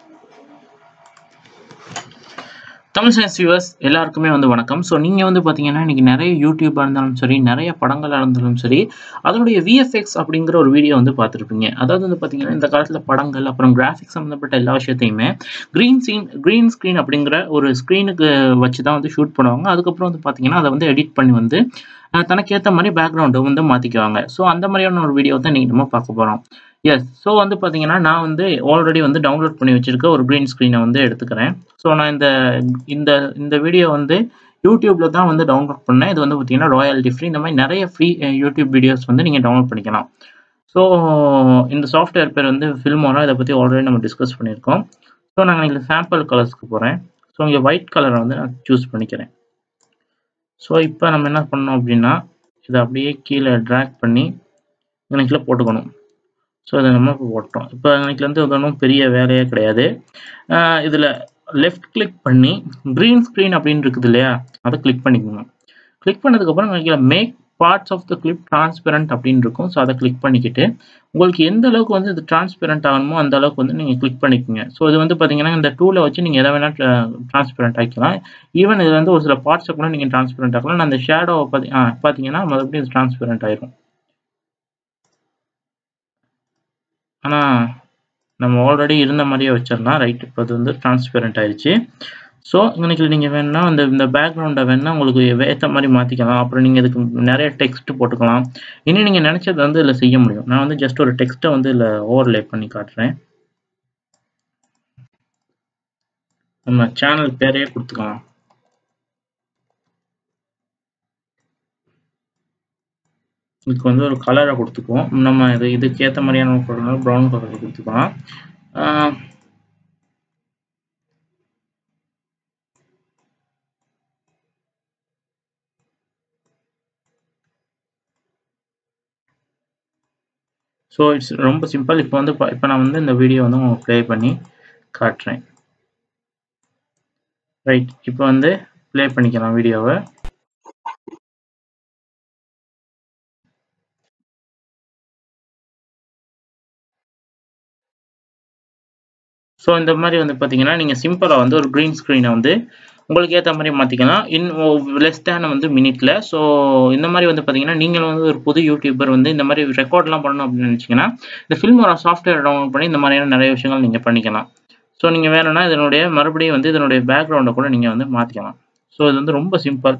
Tamil science viewers எல்லாருக்குமே வந்து வணக்கம் ஸோ நீங்கள் வந்து பார்த்தீங்கன்னா இன்றைக்கி நிறைய யூடியூப்பாக இருந்தாலும் சரி நிறைய படங்களாக இருந்தாலும் சரி அதனுடைய விஎஃப்எக்ஸ் அப்படிங்கிற ஒரு வீடியோ வந்து பார்த்துருப்பீங்க அதாவது வந்து பார்த்தீங்கன்னா இந்த காலத்தில் படங்கள் அப்புறம் கிராஃபிக்ஸ் சம்மந்தப்பட்ட எல்லா விஷயத்தையுமே க்ரீன் சீன் க்ரீன் ஸ்க்ரீன் அப்படிங்கிற ஒரு ஸ்க்ரீனுக்கு வச்சு தான் வந்து ஷூட் பண்ணுவாங்க அதுக்கப்புறம் வந்து பார்த்தீங்கன்னா அதை வந்து எடிட் பண்ணி வந்து அஹ், தனக்கு ஏற்ற மாதிரி பேக்ரவுண்டை வந்து மாற்றிக்குவாங்க ஸோ அந்த மாதிரியான ஒரு வீடியோ தான் நீங்கள் நம்ம பார்க்க போகிறோம் எஸ் ஸோ வந்து பார்த்தீங்கன்னா நான் வந்து ஆல்ரெடி வந்து டவுன்லோட் பண்ணி வச்சிருக்க ஒரு க்ரீன் ஸ்க்ரீனை வந்து எடுத்துக்கிறேன் ஸோ நான் இந்த இந்த இந்த வீடியோ வந்து யூடியூப்ல தான் வந்து டவுன்லோட் பண்ணேன் இது வந்து பார்த்தீங்கன்னா ராயல்டி ஃப்ரீ இந்த மாதிரி நிறைய ஃப்ரீ யூடியூப் வீடியோஸ் வந்து நீங்கள் டவுன்லோட் பண்ணிக்கலாம் ஸோ இந்த சாஃப்ட்வேர் பேர் வந்து ஃபில்மோரா இதை பற்றி ஆல்ரெடி நம்ம டிஸ்கஸ் பண்ணியிருக்கோம் ஸோ நாங்கள் இதில் சாம்பிள் கலர்ஸ்க்கு போகிறேன் ஸோ இங்கே ஒயிட் கலரை வந்து நான் சூஸ் பண்ணிக்கிறேன் ஸோ இப்போ நம்ம என்ன பண்ணோம் அப்படின்னா இதை அப்படியே கீழே ட்ராக் பண்ணி கணக்கில் போட்டுக்கணும் ஸோ இதை நம்ம இப்போ போட்டோம் இப்போ எனக்கு வந்து இது ஒன்றும் பெரிய வேலையே கிடையாது இதில் லெஃப்ட் கிளிக் பண்ணி க்ரீன் ஸ்க்ரீன் அப்படின்னு இருக்குது இல்லையா அதை கிளிக் பண்ணிக்கணும் கிளிக் பண்ணதுக்கப்புறம் எனக்கு make parts of the clip transparent அப்படின்னு இருக்கும் ஸோ அதை கிளிக் பண்ணிக்கிட்டு உங்களுக்கு எந்த அளவுக்கு வந்து இது டிரான்ஸ்பெரண்ட் ஆகணுமோ அந்த அளவுக்கு வந்து நீங்கள் கிளிக் பண்ணிக்கோங்க ஸோ இது வந்து பார்த்தீங்கன்னா இந்த டூலை வச்சு நீங்கள் எதை வேணால் டிரான்ஸ்பெரண்ட் ஆக்கிக்கலாம் ஈவன் இது வந்து ஒரு சில பார்ட்ஸை கூட நீங்கள் டிரான்ஸ்பெரண்ட் ஆக்கலாம் நான் அந்த ஷேடோவை பார்த்தி ஆ பார்த்தீங்கன்னா மறுபடியும் இது டிரான்ஸ்பெரண்ட் ஆயிரும் ஆனால் நம்ம ஆல்ரெடி இருந்த மாதிரியே வச்சிடலாம் ரைட் இப்போ அது வந்து டிரான்ஸ்பெரண்ட் ஆயிடுச்சு ஸோ இன்னைக்கு நீங்கள் வேணும்னா அந்த இந்த பேக்ரவுண்டை வேணால் உங்களுக்கு ஏற்ற மாதிரி மாற்றிக்கலாம் அப்புறம் நீங்கள் இதுக்கு நிறைய டெக்ஸ்ட் போட்டுக்கலாம் இன்னும் நீங்கள் நினச்சது வந்து இதில் செய்ய முடியும் நான் வந்து ஜஸ்ட் ஒரு டெக்ஸ்ட்டை வந்து இதில் ஓவர்லே பண்ணி காட்டுறேன் நம்ம சேனல் பேரையே கொடுத்துக்கலாம் இதுக்கு வந்து ஒரு கலரை கொடுத்துக்குவோம் நம்ம இது இதுக்கு ஏற்ற மாதிரியான கலர் ப்ரௌன் கலர் கொடுத்துக்கலாம் ஆஹ் ஸோ இட்ஸ் ரொம்ப சிம்பிள் இப்போ வந்து இப்போ நான் வந்து இந்த வீடியோ வந்து உங்களுக்கு ப்ளே பண்ணி காட்டுறேன் ரைட் இப்போ வந்து ப்ளே பண்ணிக்கலாம் வீடியோவை ஸோ இந்த மாதிரி வந்து பார்த்தீங்கன்னா நீங்கள் சிம்பிளாக வந்து ஒரு க்ரீன் ஸ்க்ரீனை வந்து உங்களுக்கு ஏற்ற மாதிரி மாற்றிக்கலாம் இன் லெஸ் தேன் வந்து மினிட்ல ஸோ இந்த மாதிரி வந்து பார்த்தீங்கன்னா நீங்களும் வந்து ஒரு புது யூடியூபர் வந்து இந்த மாதிரி ரெக்கார்ட்லாம் பண்ணணும் அப்படின்னு நினச்சிங்கன்னா இந்த ஃபில்ம் ஒரு சாஃப்ட்வேர் டவுன்லோட் பண்ணி இந்த மாதிரியான நிறைய விஷயங்கள் நீங்கள் பண்ணிக்கலாம் ஸோ நீங்கள் வேணும்னா இதனுடைய மறுபடியும் வந்து இதனுடைய பேக்ரவுண்டை கூட நீங்கள் வந்து மாற்றிக்கலாம் ஸோ இது வந்து ரொம்ப சிம்பிள்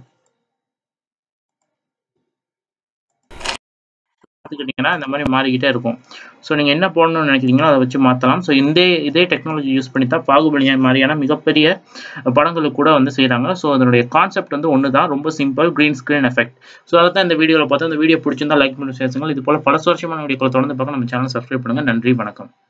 பார்த்துக்கிட்டிங்கன்னா இந்த மாதிரி மாறிக்கிட்டே இருக்கும் ஸோ நீங்கள் என்ன போடணும்னு நினைக்கிறீங்களோ அதை வச்சு மாற்றலாம் ஸோ இந்த இதே டெக்னாலஜி யூஸ் பண்ணி தான் பாகுபலியா மாதிரியான மிகப்பெரிய படங்களுக்கு கூட வந்து செய்கிறாங்க ஸோ அதனுடைய கான்செப்ட் வந்து ஒன்று தான் ரொம்ப simple green screen effect so அதை தான் இந்த வீடியோவில் பார்த்தா இந்த வீடியோ பிடிச்சிருந்தா லைக் பண்ணி சேர்த்துங்க இது போல் பல வருஷமான வீடியோக்களை தொடர்ந்து பார்க்க நம்ம சேனல் சப்ஸ்கிரைப் பண்ணுங்கள் நன்றி வணக்கம்